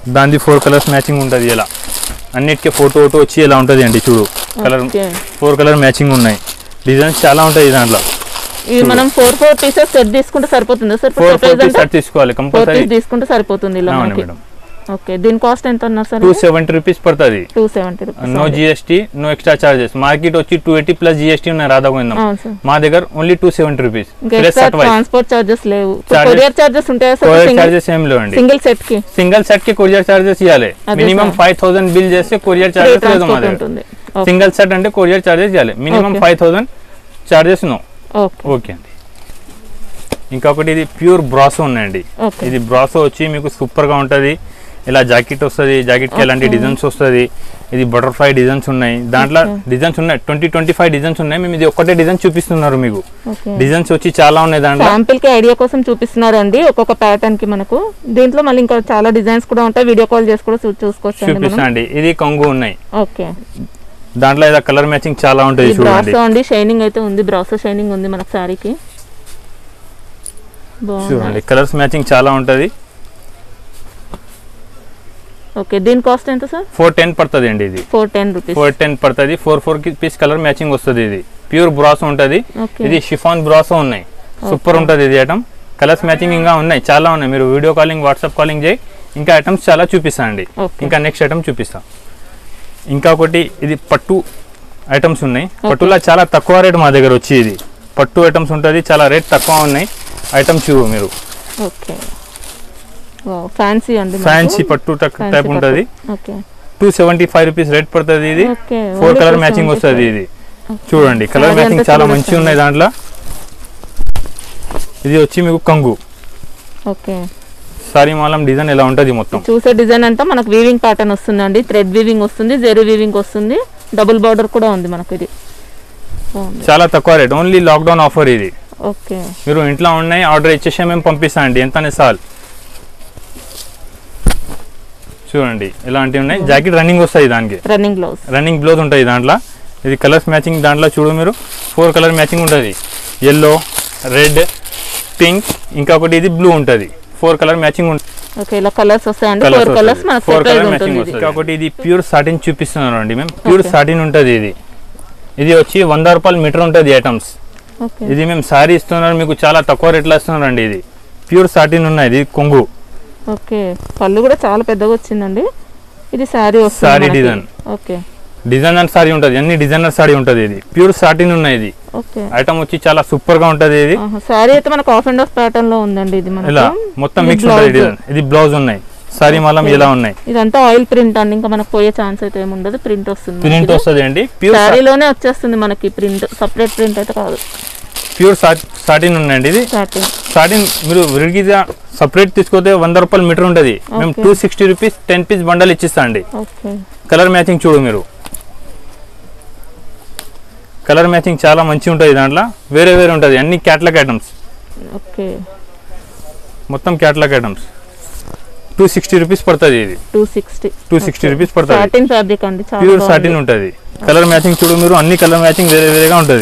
దానిది ఫోర్ కలర్స్ మ్యాచింగ్ ఉంటుంది ఇలా అన్నిటికీ ఫోటో ఫోటో వచ్చి ఇలా ఉంటుంది అండి చూడు colour okay four colour matching ఉన్నాయి డిజైన్స్ చాలా ఉంటాయి దాంట్లో ఇది మనం ఫోర్ ఫోర్ పీసెస్ సెట్ తీసుకుంటే సరిపోతుందా సార్ ఫోర్ ప్రైస్ ఫోర్ అంటే సెట్ తీసుకోవాలి ఫోర్ కంపల్సరీ పీస్ తీసుకుంటే సరిపోతుంది ఇలా అవును మనకి మేడం ఓకే దీని కాస్ట్ ఎంత అన్నారు సార్ టూ సెవెంటీ రూపీస్ పడుతుంది two seventy rupees no GST no extra charges market వచ్చి టూ ఎయిటీ ప్లస్ జిఎస్టీ ఉన్నాయి రాధా గోవిందం అవును సార్ మా దగ్గర ఓన్లీ టూ సెవెంటీ రూపీస్ ఇంకా plus extra set wise transport charges లేవు Charges- కొరియర్ చార్జెస్ ఉంటాయా sir courier single charges ఏం లేవండి సింగిల్ సెట్ కి సింగిల్ సెట్ కి కొరియర్ చార్జెస్ ఇవ్వాలి అదే minimum sir. Five thousand bill చేస్తే కొరియర్ ఫ్రీ చార్జెస్ లేదు మా ట్రాన్స్పోర్ట్ దగ్గర ఉంటుంది ఓకే సింగిల్ సెట్ అంటే కొరియర్ చార్జెస్ ఇవ్వాలి minimum Okay. Five thousand charges no okay okay అండి ఇంకొకటి ఇది ప్యూర్ బ్రాసో ఉన్నాయండి ఓకే ఇది బ్రాసో వచ్చి మీకు సూపర్ గా ఉంటది ఇలా జాకెట్ వస్తుంది జాకెట్ కి ఎలాంటి Okay. డిజైన్స్ వస్తుంది ఇది బటర్ఫ్లై డిజైన్స్ ఉన్నాయి దాంట్లో Okay. డిజైన్స్ ఉన్నాయి ట్వంటీ ట్వంటీ ఫైవ్ డిజైన్స్ ఉన్నాయి మేము ఇది ఒక్కటే డిజైన్ చూపిస్తున్నారు మీకు ఓకే డిజైన్స్ వచ్చి చాలా ఉన్నాయి దాంట్లో శాంపిల్ కి ఐడియా కోసం చూపిస్తున్నారండి ఒక్కొక్క ప్యాటర్న్ కి మనకు దీంట్లో మళ్ళీ ఇంకా చాలా డిజైన్స్ కూడా ఉంటాయి వీడియో కాల్ చేసి కూడా చూ- చూసుకోవచ్చు అండి మనం చూపిస్తాండి ఇది కొంగు ఉన్నాయి ఓకే దాంట్లో ఏదో కలర్ మ్యాచింగ్ చాలా ఉంటుంది ఈ చూడండి బ్రాసో అండి షైనింగ్ అయితే ఉంది బ్రాసో షైనింగ్ ఉంది మనకు శారీకి బాగుంది చూడండి కలర్స్ మ్యాచింగ్ చాలా ఉంటుంది ఓకే దీని కాస్ట్ ఎంత సార్ ఫోర్ టెన్ పడుతుంది అండి ఇది four ten rupees four ten పడుతుంది four four piece colour matching వస్తుంది ఇది ప్యూర్ బ్రాసో ఉంటుంది ఓకే ఇది షిఫాన్ బ్రాసో ఉన్నాయి సూపర్ Okay. ఉంటుంది ఇది ఐటమ్ కలర్స్ మ్యాచింగ్ ఇంకా ఉన్నాయి చాలా ఉన్నాయి మీరు వీడియో కాలింగ్ వాట్సాప్ కాలింగ్ చేయి ఇంకా ఐటమ్స్ చాలా చూపిస్తా అండి ఓకే ఇంకా నెక్స్ట్ ఐటమ్ చూపిస్తా ఇంకా ఒకటి ఇది పట్టు ఐటమ్స్ ఉన్నాయి పట్టులో చాలా తక్కువ రేట్ మా దగ్గర వచ్చి ఇది పట్టు ఐటమ్స్ ఉంటుంది చాలా రేట్ తక్కువ ఉన్నాయి ఐటమ్స్ చూడు మీరు ఓకే ఫ్యాన్సీ అండి మనకు. ఫ్యాన్సీ పట్టు Fancy టైప్ ఉంటుంది పట్టు. Okay two seventy five rupees rate పడుతుంది ఇది okay four Only colour 275. Matching వస్తుంది ఇది చూడండి కలర్ Saree మ్యాచింగ్ అంతా చాలా చూడొచ్చు మంచిగా అండి. ఉన్నాయి దాంట్లో ఇది వచ్చి మీకు కంగు ఓకే సారీ మాలం డిజైన్ ఎలా ఉంటుంది మొత్తం చూసే డిజైన్ అంతా మనకు వీవింగ్ ప్యాటర్న్ వస్తుందండి థ్రెడ్ వీవింగ్ వస్తుంది జెరీ వీవింగ్ వస్తుంది డబుల్ బార్డర్ కూడా ఉంది మనకు ఇది బాగుంది చాలా తక్కువ రేట్ ఓన్లీ లాక్డౌన్ ఆఫర్ ఇది ఓకే మీరు ఇంట్లో ఉన్నాయి ఆర్డర్ ఇచ్చేసే మేము పంపిస్తాం అండి ఎంతనే సాల్ చూడండి ఇలాంటివి ఉన్నాయి జాకెట్ రన్నింగ్ వస్తాయి దానికి రన్నింగ్ బ్లౌజ్ రన్నింగ్ బ్లౌజ్ ఉంటుంది దాంట్లో ఇది కలర్స్ మ్యాచింగ్ దాంట్లో చూడు మీరు ఫోర్ కలర్ మ్యాచింగ్ ఉంటుంది ఎల్లో రెడ్ పింక్ ఇంకొకటి ఇది బ్లూ ఉంటుంది ఫోర్ కలర్ మ్యాచింగ్ ఉంటుంది ఓకే ఇలా కలర్స్ వస్తాయండి ఫోర్ కలర్స్ మనకు ఫోర్ సెట్ కలర్ ఉంటుంది మ్యాచింగ్ ఇది వస్తుంది ఇంకొకటి ఇది ప్యూర్ సాటిన్ చూపిస్తున్నాను అండి మేము ప్యూర్ Okay. సాటిన్ ఉంటుంది ఇది ఇది వచ్చి వంద రూపాయలు మీటర్ ఉంటుంది ఐటమ్స్ ఓకే ఇది మేము సారీ ఇస్తున్నారు మీకు చాలా తక్కువ రేట్లో ఇస్తున్నారు అండి ఇది ప్యూర్ సాటిన్ ఉన్నాయి ఇది కొంగు ఓకే పళ్ళు కూడా చాలా పెద్దగా వచ్చిందండి ఇది శారీ వస్తుంది Saree మనకి. design. ఓకే డిజైనర్ సారీ ఉంటుంది అన్ని డిజైనర్ సారీ ఉంటుంది ఇది ప్యూర్ సాటిన్ ఉన్నాయి ఇది ఓకే ఐటమ్ వచ్చి చాలా సూపర్ గా ఉంటుంది ఇది శారీ అయితే మనకు ఆఫ్ అండ్ ఆఫ్ ప్యాటర్న్ లో ఉందండి ఇది ఇలా మనకు మొత్తం ఇది మిక్స్ ఉంటుంది blouse. డిజైన్ ఇది బ్లౌజ్ ఉన్నాయి సారీ మాలం Okay. ఇలా ఉన్నాయి ఇదంతా ఆయిల్ ప్రింట్ అండి ఇంకా మనకు పోయే ఛాన్స్ అయితే ఏమి ఉండదు ప్రింట్ వస్తుంది ప్రింట్ వస్తుంది అండి ప్యూర్ శారీలోనే వచ్చేస్తుంది మనకి ప్రింట్ సపరేట్ ప్రింట్ అయితే కాదు ప్యూర్ సాటిన్ ఉన్నాయండి ఇది స్టార్టింగ్ సాటిన్ మీరు విరిగిగా సపరేట్ తీసుకుంటే వంద రూపాయలు మీటర్ ఉంటుంది మేము Okay. Two sixty rupees ten piece bundle ఇచ్చిస్తా అండి ఓకే కలర్ మ్యాచింగ్ చూడు మీరు కలర్ మ్యాచింగ్ చాలా మంచిగా ఉంటుంది దాంట్లో వేరే వేరే ఉంటుంది అన్ని క్యాట్లాగ్ ఐటమ్స్ ఓకే మొత్తం catalogue items two sixty rupees పడుతుంది ఇది two sixty two sixty rupees పడుతుంది సాటిన్ ఫ్యాబ్రిక్ అండి చాలా ప్యూర్ బాగుంది. సాటిన్ ఉంటుంది కలర్ మ్యాచింగ్ చూడు మీరు అన్ని కలర్ మ్యాచింగ్ వేరే వేరేగా ఉంటుంది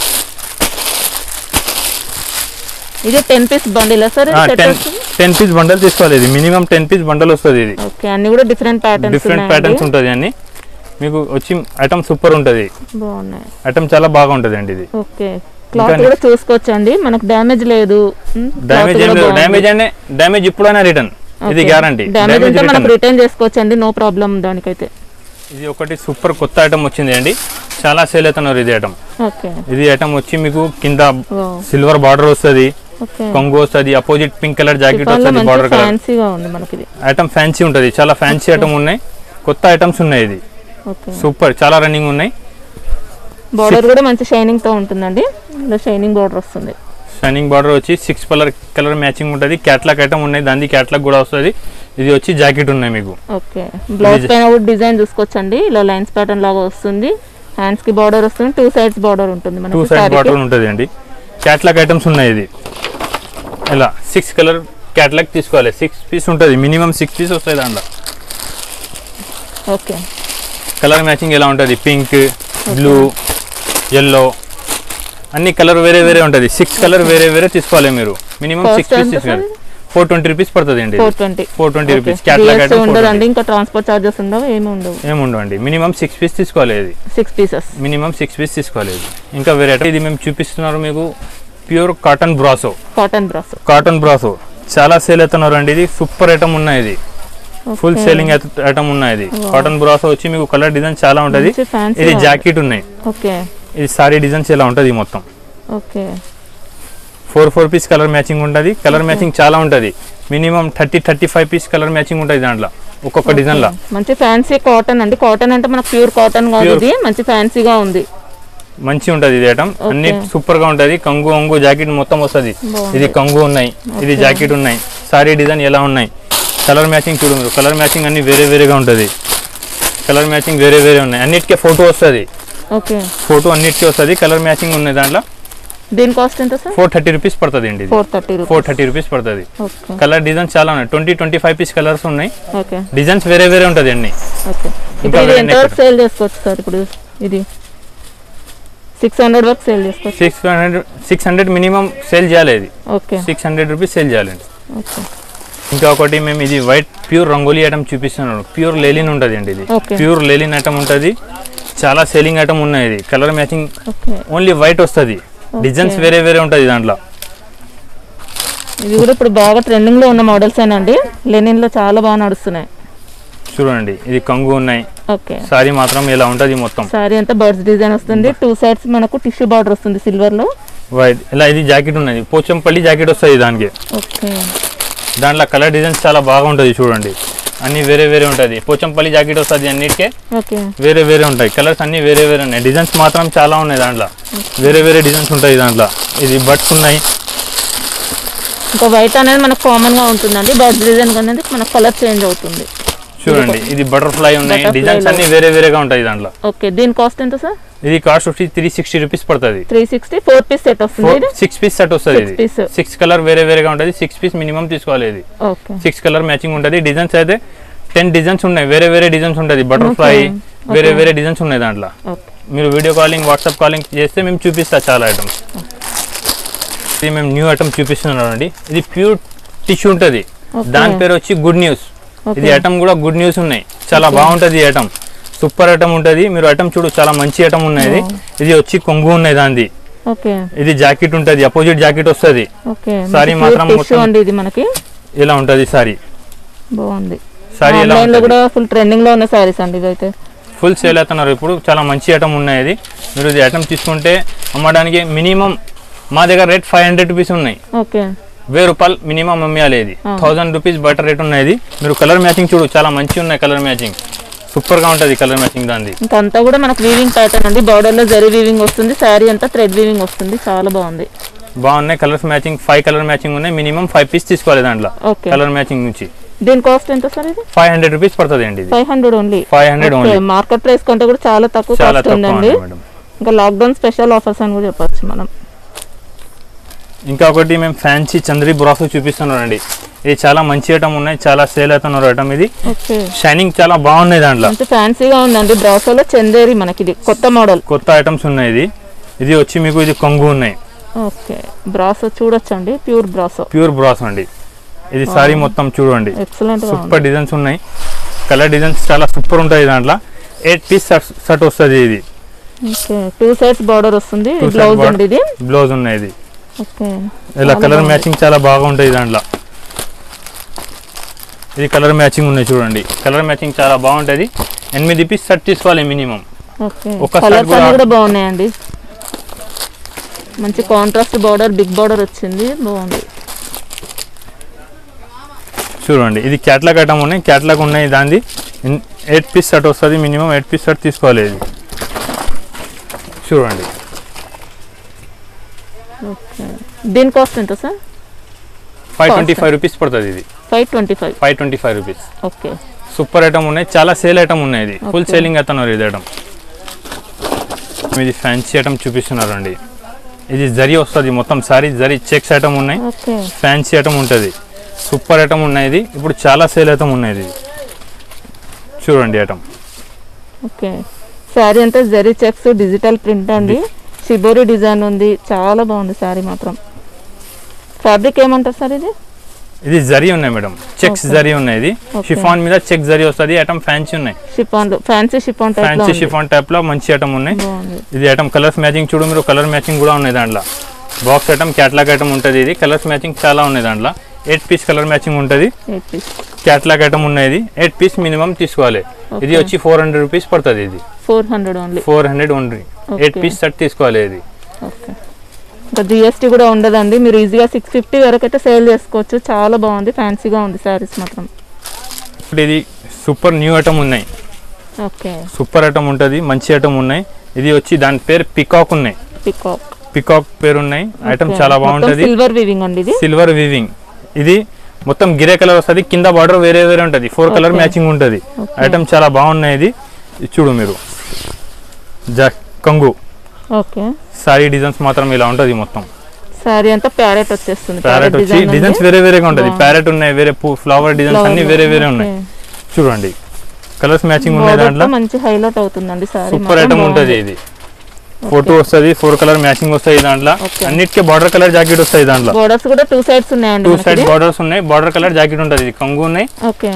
ఇది టెన్ పీస్ బండిలా sir ten ten piece bundle తీసుకోవాలి ఇది మినిమం టెన్ పీస్ బండల్ వస్తుంది ఇది ఓకే అన్ని కూడా డిఫరెంట్ ప్యాటర్న్స్ డిఫరెంట్ ప్యాటర్న్స్ ఉంటుంది అన్ని మీకు వచ్చి ఐటమ్ సూపర్ ఉంటుంది బాగున్నాయి ఐటమ్ చాలా బాగా ఉంటుంది అండి ఇది ఓకే క్లాత్ ఇంకా కూడా చూసుకోవచ్చండి మనకు డ్యామేజ్ లేదు ఉమ్, cloth డ్యామేజ్ ఏం కూడా లేదు బాగుంది. డ్యామేజ్ అనే డ్యామేజ్ ఇప్పుడైనా రిటర్న్ ఇది ఓకే. గ్యారంటీ డ్యామేజ్ డ్యామేజ్ ఉంటే మనకు రిటర్న్ రిటర్న్ చేసుకోవచ్చండి నో ప్రాబ్లం దానికైతే ఇది ఒకటి సూపర్ కొత్త ఐటమ్ వచ్చింది అండి చాలా సేల్ అవుతున్నారు ఇది ఐటమ్ ఓకే ఇది ఐటమ్ వచ్చి మీకు కింద Wow. సిల్వర్ బార్డర్ వస్తుంది ఓకే కొంగు వస్తుంది opposite pink colour jacket Chiffon లో వస్తుంది మంచి బార్డర్ కలర్ ఫ్యాన్సీగా ఉంది మనకి ఇది ఐటమ్ ఫ్యాన్సీ ఉంటుంది చాలా ఫ్యాన్సీ ఐటమ్ ఉన్నాయి కొత్త ఐటమ్స్ ఉన్నాయి ఇది ఓకే సూపర్ చాలా రన్నింగ్ ఉన్నాయి బార్డర్ కూడా మంచి షైనింగ్ తో ఉంటుందండి ఇలా షైనింగ్ బార్డర్ వస్తుంది షైనింగ్ బార్డర్ వచ్చి సిక్స్ కలర్ కలర్ మ్యాచింగ్ ఉంటుంది క్యాట్లాగ్ ఐటమ్ ఉన్నాయి దాని క్యాట్లాగ్ కూడా వస్తుంది ఇది వచ్చి జాకెట్ ఉన్నాయి మీకు ఓకే బ్లౌజ్ Desi- పైన కూడా డిజైన్ చూసుకోవచ్చండి ఇలా లైన్స్ ప్యాటర్న్ లాగా వస్తుంది హ్యాండ్స్ కి బార్డర్ వస్తుంది టూ సైడ్స్ బార్డర్ ఉంటుంది టూ మనకి సైడ్ saree కి. బార్డర్ ఉంటుంది అండి క్యాట్లాగ్ ఐటమ్స్ ఉన్నాయి ఇది ఇలా సిక్స్ కలర్ క్యాట్లాగ్ తీసుకోవాలి సిక్స్ పీస్ ఉంటుంది మినిమం సిక్స్ పీస్ వస్తాయి దాంట్లో ఓకే కలర్ మ్యాచింగ్ ఎలా ఉంటుంది పింక్ బ్లూ ఎల్లో అన్ని కలర్ వేరే వేరే ఉంటుంది సిక్స్ కలర్ వేరే వేరే తీసుకోవాలి మీరు మినిమం Cost సిక్స్ పీస్ ఎంత తీసుకోవాలి ఫోర్ ట్వంటీ రూపీస్ పడుతుంది అండి four twenty four twenty rupees catalogue GST item ఉండదండి ఇంకా ట్రాన్స్పోర్ట్ చార్జెస్ ఉండవు ఏమి ఉండవు ఏముండవండి మినిమం సిక్స్ పీస్ తీసుకోవాలి ఇది six pieces minimum six piece తీసుకోవాలి ఇది ఇంకా వేరే item. ఇది మేము చూపిస్తున్నారు మీకు pure cotton brasso cotton brass cotton brasso చాలా సేల్ అవుతున్నారు అండి ఇది సూపర్ ఐటమ్ ఉన్నాయి ఇది ఫుల్ సేలింగ్ ఐటమ్ ఉన్నాయి ఇది కాటన్ బ్రాసో వచ్చి మీకు కలర్ డిజైన్ చాలా ఉంటది మంచి fancy ఇది గా జాకెట్ ఉన్నాయి ఓకే ఇది సారీ డిజైన్స్ ఇలా ఉంటుంది మొత్తం okay four four piece colour matching ఉంటుంది కలర్ మ్యాచింగ్ చాలా ఉంటుంది minimum thirty thirty five piece colour matching ఉంటుంది దాంట్లో ఒక్కొక్క డిజైన్ లా మంచి ఫ్యాన్సీ కాటన్ అండి కాటన్ అంటే మనకు ప్యూర్ కాటన్ కాదు Pure. ఇది మంచి ఫ్యాన్సీగా ఉంది మంచి ఉంటుంది ఇది ఐటమ్ అన్ని సూపర్ గా ఉంటుంది కంగు అంగు జాకెట్ మొత్తం వస్తుంది బాగుంది. ఇది కంగు ఉన్నాయి ఇది జాకెట్ ఉన్నాయి సారీ డిజైన్ ఎలా ఉన్నాయి కలర్ మ్యాచింగ్ చూడు మీరు కలర్ మ్యాచింగ్ అన్ని వేరే వేరేగా ఉంటుంది కలర్ మ్యాచింగ్ వేరే వేరే ఉన్నాయి అన్నిటికీ ఫోటో వస్తుంది ఓకే ఫోటో అన్నిటికీ వస్తుంది కలర్ మ్యాచింగ్ ఉన్నాయి దాంట్లో దీని కాస్ట్ ఎంత సార్ ఫోర్ థర్టీ రూపీస్ పడుతుంది అండి ఇది four thirty rupees four thirty rupees పడుతుంది ఓకే కలర్ డిజైన్స్ చాలా ఉన్నాయి twenty twenty five piece colours ఉన్నాయి ఓకే డిజైన్స్ వేరే వేరే ఉంటుంది అన్ని ఓకే ఇప్పుడు ఇది వేరే ఎంతవరకు నెక్ సేల్ చేసుకోవచ్చు సార్ ఇప్పుడు ఇది సిక్స్ హండ్రెడ్ వరకు సేల్ చేసుకోవచ్చు six hundred six hundred minimum sale చేయాలి ఇది okay six hundred rupees sale చేయాలండి ఓకే ఇంకా ఒకటి మేము ఇది వైట్ ప్యూర్ రంగోలీ ఐటమ్ చూపిస్తున్నాను ప్యూర్ లేలిన్ ఉంటుంది అండి ఇది Okay. ప్యూర్ లేలిన్ ఐటమ్ ఉంటుంది చాలా సేలింగ్ ఐటమ్ ఉన్నాయి ఇది colour matching okay only white వస్తుంది డిజైన్స్ వేరే వేరే ఉంటుంది దాంట్లో ఇది కూడా ఇప్పుడు బాగా ట్రెండింగ్ లో ఉన్న మోడల్స్ ఏనండి లెనిన్ లో చాలా బాగా నడుస్తున్నాయి చూడండి ఇది కంగు ఉన్నాయి ఓకే సారీ మాత్రం ఇలా ఉంటుంది మొత్తం సారీ అంతా బర్డ్స్ డిజైన్ వస్తుంది టూ సైడ్స్ మనకు టిష్యూ బార్డర్ వస్తుంది సిల్వర్ లో వైట్ ఇలా ఇది జాకెట్ ఉన్నది పోచంపల్లి జాకెట్ వస్తుంది దానికి ఓకే దాంట్లో కలర్ డిజైన్స్ చాలా బాగుంటుంది చూడండి అన్ని వేరే వేరే ఉంటుంది పోచంపల్లి జాకెట్ వస్తుంది అన్నిటికే ఓకే వేరే వేరే ఉంటాయి కలర్స్ అన్ని వేరే వేరే ఉన్నాయి డిజైన్స్ మాత్రం చాలా ఉన్నాయి దాంట్లో వేరే వేరే డిజైన్స్ ఉంటాయి దాంట్లో ఇది బట్స్ ఉన్నాయి ఇంకా వైట్ అనేది మనకు కామన్ గా ఉంటుందండి బర్డ్స్ డిజైన్ అనేది మనకు కలర్ చేంజ్ అవుతుంది చూడండి ఇది బటర్ఫ్లై ఉన్నాయి Butterfly డిజైన్స్ లో. అన్ని వేరే వేరేగా ఉంటాయి దాంట్లో ఓకే దీని కాస్ట్ ఎంత సార్ ఇది కాస్ట్ వచ్చి త్రీ సిక్స్టీ రూపీస్ పడుతుంది three sixty four piece set వస్తుంది ఇది సిక్స్ పీస్ సెట్ వస్తుంది Six ఇది piece. సిక్స్ కలర్ వేరే వేరేగా ఉంటుంది సిక్స్ పీస్ మినిమం తీసుకోవాలి ఇది ఓకే సిక్స్ కలర్ మ్యాచింగ్ ఉంటుంది డిజైన్స్ అయితే టెన్ డిజైన్స్ ఉన్నాయి వేరే వేరే డిజైన్స్ ఉంటుంది బటర్ఫ్లై Okay. వేరే Okay. వేరే డిజైన్స్ ఉన్నాయి దాంట్లో ఓకే మీరు వీడియో కాలింగ్ వాట్సాప్ కాలింగ్ చేస్తే మేము చూపిస్తా చాలా ఐటమ్స్ ఇది మేము న్యూ ఐటమ్ చూపిస్తున్నాం అండి ఇది ప్యూర్ టిష్యూ ఉంటుంది Okay. దాని పేరు వచ్చి గుడ్ న్యూస్ ఇది Okay. ఐటమ్ కూడా గుడ్ న్యూస్ ఉన్నాయి చాలా బాగుంటుంది ఈ ఐటమ్ సూపర్ ఐటమ్ ఉంటుంది మీరు ఐటమ్ చూడు చాలా మంచి ఐటమ్ ఉన్నాయి ఇది. ఇది వచ్చి కొంగు ఉన్నాయి దానిది ఓకే ఇది జాకెట్ ఉంటుంది అపోజిట్ జాకెట్ వస్తుంది ఓకే Saree మాత్రం టిష్యూ మొత్తం- అండి ఇది మనకి ఇలా ఉంటుంది సారీ బాగుంది సారీ ఇలా ఆన్లైన్ లో ఉంటుంది కూడా ఫుల్ ట్రెండింగ్ లో ఉన్న సారీస్ అండి ఇదైతే ఫుల్ సేల్ అవుతున్నారు ఇప్పుడు చాలా మంచి ఐటమ్ ఉన్నాయి ఇది మీరు ఇది ఐటమ్ తీసుకుంటే అమ్మడానికి మినిమం మా దగ్గర రేట్ ఫైవ్ హండ్రెడ్ రూపీస్ ఉన్నాయి ఓకే వెయ్యి రూపాయలు మినిమం అమ్మేయాలి ఇది ఆ. థౌసండ్ రూపీస్ బటర్ రేట్ ఉన్నది మీరు కలర్ మ్యాచింగ్ చూడు చాలా మంచి ఉన్నాయి కలర్ మ్యాచింగ్ సూపర్ గా ఉంటుంది కలర్ మ్యాచింగ్ దాన్ని ఇంకా అంతా కూడా మనకు వీవింగ్ ప్యాటర్న్ అండి బార్డర్ లో జరీ వీవింగ్ వస్తుంది శారీ అంతా థ్రెడ్ వీవింగ్ వస్తుంది చాలా బాగుంది బాగున్నాయి colours matching five colour matching ఉన్నాయి మినిమం ఫైవ్ పీస్ తీసుకోవాలి దాంట్లో ఓకే కలర్ మ్యాచింగ్ నుంచి దీని కాస్ట్ ఎంత సార్ ఇది ఫైవ్ హండ్రెడ్ రూపీస్ పడుతుంది అండి ఇది five hundred only five hundred only market price కంటే కూడా చాలా తక్కువ చాలా కాస్ట్ తక్కువ ఉందండి ఉంది మేడం ఇంకా లాక్డౌన్ స్పెషల్ ఆఫర్స్ అని కూడా చెప్పొచ్చు మనం ఇంకా ఒకటి మేము ఫ్యాన్సీ చంద్రీ బ్రాస్ చూపిస్తున్నాం అండి ఇది చాలా మంచి ఐటమ్ ఉన్నాయి చాలా సేల్ అవుతున్నారు ఐటమ్ ఇది ఓకే షైనింగ్ చాలా బాగున్నాయి దాంట్లో మంచి ఫ్యాన్సీగా ఉందండి బ్రాసోలో చందేరి మనకి ఇది కొత్త మోడల్ కొత్త ఐటమ్స్ ఉన్నాయి ఇది ఇది వచ్చి మీకు ఇది కొంగు ఉన్నాయి ఓకే బ్రాసో చూడొచ్చండి ప్యూర్ బ్రాసో ప్యూర్ బ్రాస్ అండి ఇది సారీ మొత్తం చూడండి ఎక్సలెంట్ గా ఉంది సూపర్ డిజైన్స్ ఉన్నాయి కలర్ డిజైన్స్ చాలా సూపర్ ఉంటాయి దాంట్లో ఎయిట్ పీస్ షర్ట్ వస్తుంది ఇది ఓకే టూ సైడ్స్ బార్డర్ వస్తుంది Two side బ్లౌజ్ border. అండి ఇది బ్లౌజ్ ఉన్నాయి ఇది ఓకే ఇలా చాలా కలర్ బాగుంది. మ్యాచింగ్ చాలా బాగుంటుంది దాంట్లో ఇది కలర్ మ్యాచింగ్ ఉన్నాయి చూడండి కలర్ మ్యాచింగ్ చాలా బాగుంటుంది ఎనిమిది పీస్ షర్ట్ తీసుకోవాలి మినిమం ఓకే ఒక్కసారి కలర్స్ కూడా- అన్ని కూడా బాగున్నాయండి మంచి కాంట్రాస్ట్ బార్డర్ బిగ్ బార్డర్ వచ్చింది బాగుంది చూడండి ఇది క్యాట్లాగ్ ఐటమ్ ఉన్నాయి క్యాట్లాగ్ ఉన్నాయి దాన్ని ఎయిట్ పీస్ షర్ట్ వస్తుంది మినిమం ఎయిట్ పీస్ షర్ట్ తీసుకోవాలి ఇది చూడండి ఓకే దీని కాస్ట్ ఎంత sir five twenty five rupees పడుతుంది ఇది five twenty five five twenty five rupees okay super item ఉన్నాయి చాలా సేల్ ఐటమ్ ఉన్నాయి ఇది ఫుల్ Okay. సేలింగ్ అవుతున్నారు ఇది ఐటమ్ ఇది ఫ్యాన్సీ ఐటమ్ చూపిస్తున్నారు అండి ఇది జరీ వస్తుంది మొత్తం సారీ జరీ చెక్స్ ఐటమ్ ఉన్నాయి ఓకే ఫ్యాన్సీ ఐటమ్ ఉంటుంది సూపర్ ఐటమ్ ఉన్నాయి ఇది ఇప్పుడు చాలా సేల్ ఐటమ్ ఉన్నాయి ఇది చూడండి ఐటమ్ ఓకే శారీ అంతా జరీ చెక్స్ డిజిటల్ ప్రింట్ అండి షిబోరి డిజైన్ ఉంది చాలా బాగుంది శారీ మాత్రం ఫ్యాబ్రిక్ ఏమంటారు సార్ ఇది ఇది జరీ ఉన్నాయి మేడం చెక్స్ Okay. జరీ ఉన్నాయి ఇది Okay. షిఫాన్ మీద చెక్ జరీ వస్తుంది ఐటమ్ ఫ్యాన్సీ ఉన్నాయి షిఫాన్ ఫ్యాన్సీ షిఫాన్ టైప్ లో ఫ్యాన్సీ ఉంది. షిఫాన్ టైప్ లో మంచి ఐటమ్ ఉన్నాయి బాగుంది ఇది ఐటమ్ కలర్స్ మ్యాచింగ్ చూడు మీరు కలర్ మ్యాచింగ్ కూడా ఉన్నాయి దాంట్లో బాక్స్ ఐటమ్ క్యాట్లాగ్ ఐటమ్ ఉంటుంది ఇది కలర్స్ మ్యాచింగ్ చాలా ఉన్నాయి దాంట్లో ఎయిట్ పీస్ కలర్ మ్యాచింగ్ ఉంటుంది ఎయిట్ పీస్ క్యాట్లాగ్ ఐటమ్ ఉన్నాయి ఇది ఎయిట్ పీస్ మినిమం తీసుకోవాలి ఇది Okay. వచ్చి ఫోర్ హండ్రెడ్ రూపీస్ పడుతుంది ఇది four hundred only four hundred only eight Okay. Piece set తీసుకోవాలి ఇది ఓకే ఇంకా జిఎస్టీ కూడా ఉండదండి మీరు ఈజీగా సిక్స్ ఫిఫ్టీ వరకు అయితే సేల్ చేసుకోవచ్చు చాలా బాగుంది ఫ్యాన్సీగా ఉంది శారీస్ మాత్రం ఇప్పుడు ఇది సూపర్ న్యూ ఐటమ్ ఉన్నాయి ఓకే సూపర్ ఐటమ్ ఉంటుంది మంచి ఐటమ్ ఉన్నాయి ఇది వచ్చి దాని పేరు పికాక్ ఉన్నాయి పికాక్ పికాక్ పేరు ఉన్నాయి ఐటమ్ చాలా బాగుంటుంది సిల్వర్ వివింగ్ అండి ఇది సిల్వర్ వివింగ్ ఇది మొత్తం గిరే కలర్ వస్తుంది కింద బార్డర్ వేరే వేరే ఉంటుంది ఫోర్ కలర్ Okay. మ్యాచింగ్ ఉంటుంది Okay. ఐటమ్ చాలా బాగున్నాయి ఇది ఇది చూడు మీరు జా కంగు ఓకే సారీ డిజైన్స్ మాత్రం ఇలా ఉంటుంది మొత్తం శారీ అంతా ప్యారెట్ వచ్చేస్తుంది ప్యారెట్ వచ్చి design డిజైన్స్ ఉంది. వేరే వేరేగా ఉంటుంది బాగుంది. ప్యారెట్ ఉన్నాయి వేరే ఫ్లవర్ డిజైన్స్ Flower అన్ని లో. వేరే వేరే ఉన్నాయి Okay. చూడండి కలర్స్ మ్యాచింగ్ ఉన్నాయి Border దాంట్లో తో మంచి హైలైట్ అవుతుందండి శారీ సూపర్ ఐటమ్ ఉంటుంది ఇది ఫోటో వస్తుంది ఫోర్ కలర్ మ్యాచింగ్ వస్తాయి దాంట్లో Okay. అన్నిటికీ బార్డర్ కలర్ జాకెట్ వస్తాయి దాంట్లో బోర్డర్స్ కూడా టూ సైడ్స్ ఉన్నాయండి టూ మనకి సైడ్ ఇది. బార్డర్స్ ఉన్నాయి బార్డర్ కలర్ జాకెట్ ఉంటుంది ఇది కంగు ఉన్నాయి ఓకే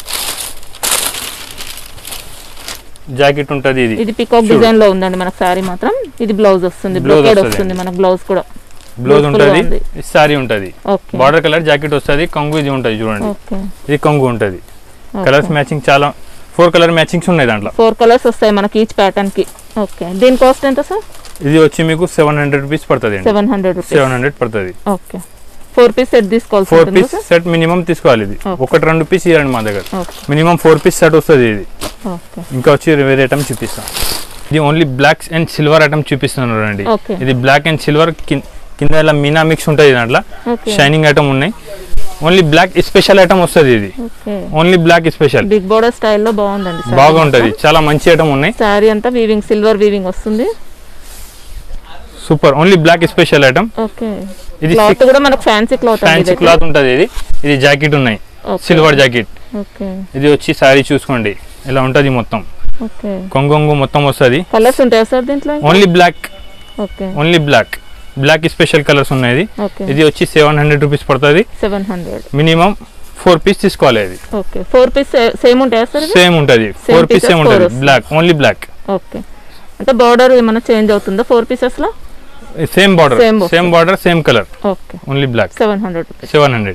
జాకెట్ ఉంటుంది ఇది ఇది పికాక్ చూడు. డిజైన్ లో ఉందండి మనకు శారీ మాత్రం ఇది బ్లౌజ్ వస్తుంది Blouse బ్లౌజ్ వస్తుంది. వస్తుంది మనకు బ్లౌజ్ కూడా బ్లౌజ్ Beautiful గా ఉంటుంది ఉంది. సారీ ఉంటుంది ఓకే బార్డర్ కలర్ జాకెట్ వస్తుంది కంగు ఇది ఉంటుంది చూడండి ఓకే ఇది కంగు ఉంటుంది కలర్స్ మ్యాచింగ్ చాలా ఫోర్ కలర్ మ్యాచింగ్స్ ఉన్నాయి దాంట్లో ఫోర్ కలర్స్ వస్తాయి మనకి ఈచ్ ప్యాటర్న్ కి ఓకే దీని కాస్ట్ ఎంత సార్ ఇది వచ్చి మీకు సెవెన్ హండ్రెడ్ రూపీస్ పడుతుంది అండి seven hundred rupees seven hundred పడుతుంది ఓకే ఫోర్ పీస్ సెట్ తీసుకోవాల్సి ఫోర్ ఉంటుంది పీస్ సెట్ మినిమం తీసుకోవాలి ఇది Okay. ఒకటి రెండు పీస్ ఇవ్వండి మా దగ్గర okay minimum four piece set వస్తుంది ఇది ఓకే ఇంకా వచ్చి వేరే ఐటమ్ చూపిస్తాం ఇది only black and silver item చూపిస్తున్నారు అండి Okay. ఇది బ్లాక్ అండ్ సిల్వర్ కింద ఇలా మీనా మిక్స్ ఉంటుంది దాంట్లో ఓకే షైనింగ్ ఐటమ్ ఉన్నాయి ఓన్లీ బ్లాక్ స్పెషల్ ఐటమ్ వస్తుంది ఇది okay only black special big border స్టైల్లో బాగుందండి saree బాగా ఉంటుంది మొత్తం. చాలా మంచి ఐటమ్ ఉన్నాయి శారీ అంతా వీవింగ్ సిల్వర్ వీవింగ్ వస్తుంది super only black special item okay ఇది క్లాత్ కూడా మనకు ఫ్యాన్సీ క్లాత్ ఫ్యాన్సీ క్లాత్ ఉంటుంది ఇది ఇది జాకెట్ ఉన్నాయి సిల్వర్ జాకెట్ ఓకే ఇది వచ్చి సారీ చూసుకోండి ఇలా ఉంటుంది మొత్తం ఓకే కొంగొంగు మొత్తం వస్తుంది కలర్స్ ఉంటాయా సార్ దీంట్లో ఇంకా? Only black okay only black black special colours ఉన్నాయి ఇది ఓకే ఇది వచ్చి సెవెన్ హండ్రెడ్ రూపీస్ పడుతుంది seven hundred minimum four piece తీసుకోవాలి ఇది ఓకే ఫోర్ పీస్ సేమ్ ఉంటాయా సార్ ఇది సేమ్ ఉంటుంది Same four piece pieces, same four ఉంటుంది వస్తుంది. బ్లాక్ ఓన్లీ బ్లాక్ ఓకే అంటే బార్డర్ ఏమైనా చేంజ్ అవుతుందా ఫోర్ పీసెస్ లో సేమ్ బార్డర్ Same వస్తుంది. Same border same colour okay only black seven hundred rupees seven hundred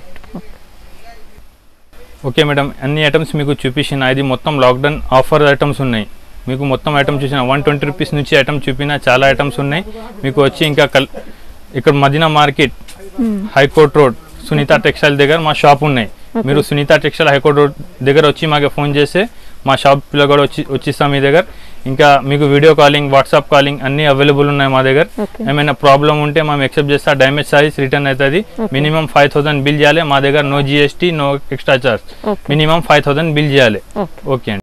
okay madam అన్ని items మీకు చూపించిన ఇది మొత్తం లాక్డౌన్ ఆఫర్ ఐటమ్స్ ఉన్నాయి మీకు మొత్తం ఐటమ్ చూసిన వన్ ట్వంటీ రూపీస్ నుంచి ఐటమ్ చూపిన చాలా ఐటమ్స్ ఉన్నాయి మీకు వచ్చి ఇంకా కల్ ఇక్కడ Madina market high court road Sunitha textile దగ్గర మా షాప్ ఉన్నాయి మీరు సునీత టెక్స్టైల్ హైకోర్ట్ రోడ్ దగ్గర వచ్చి మాకు ఫోన్ చేస్తే మా షాప్లో కూడా వచ్చి వచ్చిస్తాం మీ దగ్గర ఇంకా మీకు వీడియో కాలింగ్ వాట్సాప్ కాలింగ్ అన్నీ అవైలబుల్ ఉన్నాయి మా దగ్గర ఓకే ఏమైనా ప్రాబ్లం ఉంటే మేము యాక్సెప్ట్ చేస్తా డ్యామేజ్ సారీస్ రిటర్న్ అవుతుంది Okay. Minimum five thousand bill చేయాలి మా దగ్గర no GST no extra charge okay minimum five thousand bill చేయాలి ఓకే ఓకే అండి